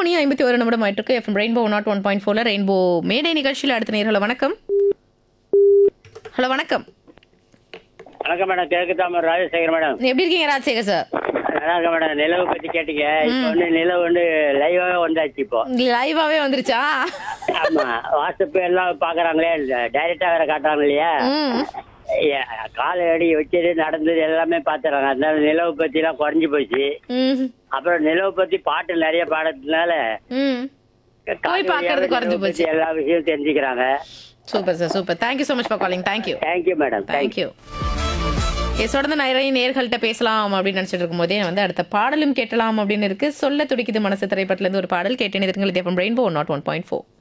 மணி ஐம்பத்தி ஒரு நிமிடம் ஆயிட்டு FM rainbow nought one point ஃபோர்ல ரெயின்போ மேடை நிகழ்ச்சியில் அடுத்த நேரம் ஹலோ வணக்கம் ஹலோ வணக்கம் வணக்கம் மேடம் கிழக்கு தாமர் ராஜசேகர் மேடம் எப்படி இருக்கீங்க ராஜசேகர் சார் நல்லா இருக்க மேடம் நிலவு பத்தி கேட்டீங்க இப்போ வந்து நிலவு வந்து லைவாவே வந்தாச்சு இப்போ லைவாவே வந்துருச்சா ஆமா வாட்ஸ்அப் எல்லாம் பாக்குறாங்களே டைரக்டா வேற காட்டுறாங்க இல்லையா ம் ஏ, காலை அடி வச்சது நடந்தது எல்லாமே பாத்துறாங்க அதனால நிலவு பத்தி எல்லாம் குறைஞ்சு போச்சு ம் அப்புறம் நிலவு பத்தி பாட்டு நிறைய பாடுறதுனால ம் காது பார்க்கறது வழியாவே குறைஞ்சு நிலவு பத்தி எல்லா விஷயமும் தெரிஞ்சுக்கிறாங்க super sir super thank you so much for calling thank you thank you madam thank you thank you தொடர்ந்து நிறைய நேர்கள்ட்ட பேசலாம் அப்படின்னு நினைச்சிட்டு இருக்கும் போதே வந்து அடுத்த பாடலும் கேட்டலாம் அப்படின்னு இருக்கு சொல்ல துடிக்குது மனசு திரைப்படத்துல இருந்து ஒரு பாடல் கேட்டேன் rainbow nought one point four